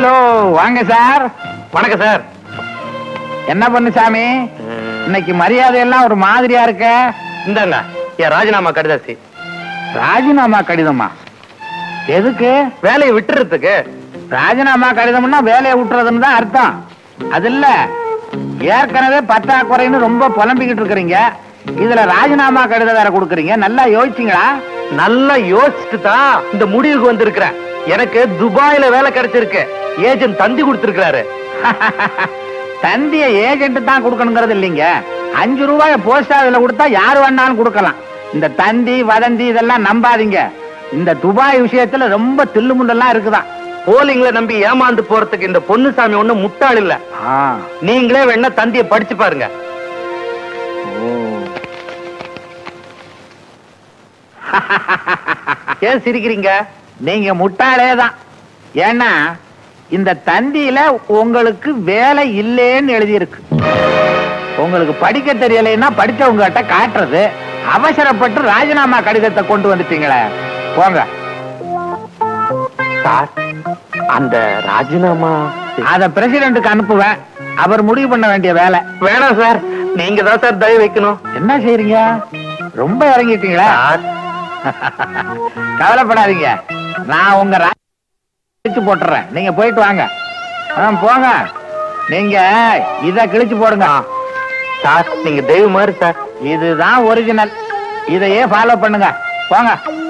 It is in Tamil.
ஹலோ வாங்க சார் வணக்கம் சார் என்ன பண்ணு சாமி இன்னைக்கு மரியாதை எல்லாம் ஒரு மாதிரியா இருக்க இந்தாங்க என் ராஜினாமா கடிதாசி ராஜினாமா கடிதமா எதுக்கு வேலையை விட்டுறதுக்கு ராஜினாமா கடிதம்னா வேலையை விட்டுறதுன்னு தான் அர்த்தம் அது இல்ல ஏற்கனவே பற்றாக்குறைன்னு ரொம்ப புலம்பிக்கிட்டு இருக்கிறீங்க இதுல ராஜினாமா கடிதம் வேற கொடுக்குறீங்க நல்லா யோசிச்சீங்களா நல்லா யோசிச்சுட்டு தான் இந்த முடிவுக்கு வந்திருக்கிறேன் எனக்கு துபாயில வேலை கிடைச்சிருக்கு ஏஜென்ட் தந்தி கொடுத்திருக்கிறாரு தந்திய ஏஜென்ட் தான் கொடுக்கணுங்கிறது இல்லைங்க அஞ்சு ரூபாய போஸ்ட் ஆஃபீஸ்ல கொடுத்தா யாரு வேணாலும் கொடுக்கலாம் இந்த தந்தி வதந்தி இதெல்லாம் நம்பாதீங்க இந்த துபாய் விஷயத்துல ரொம்ப தில்லுமுண்டெல்லாம் இருக்குதான் போலிங்ல நம்பி ஏமாந்து போறதுக்கு இந்த பொன்னுசாமி ஒண்ணு முட்டாள் இல்ல ஆ, நீங்களே வேணா தந்திய படிச்சு பாருங்க ஓ. ஏன் சிரிக்கிறீங்க நீங்க முட்டாளே தான் ஏன்னா இந்த தந்தியில உங்களுக்கு வேலை இல்லைன்னு எழுதியிருக்கு உங்களுக்கு படிக்க தெரியலைன்னா படிச்சவங்க கிட்ட காட்டுறது அவசரப்பட்டு ராஜினாமா கடிதத்தை கொண்டு வந்துட்டீங்களே போங்க சார் அந்த ராஜினாமா அத பிரசிடென்ட்டுக்கு அனுப்புவேன் அவர் முடிவு பண்ண வேண்டிய வேலை வேணாம் சார் நீங்க தான் சார் தயவு வைக்கணும் என்ன செய்றீங்க ரொம்ப இறங்கிட்டீங்களா சார் கவலைப்படாதீங்க நான் உங்க ரா- கிழிச்சு போட்டுறேன் நீங்க போயிட்டு வாங்க ஆ, போங்க நீங்க இத கிழிச்சு போடுங்க சார் நீங்க தெய்வம் மாதிரி சார் இதுதான் ஒரிஜினல் இதையே ஃபாலோ பண்ணுங்க போங்க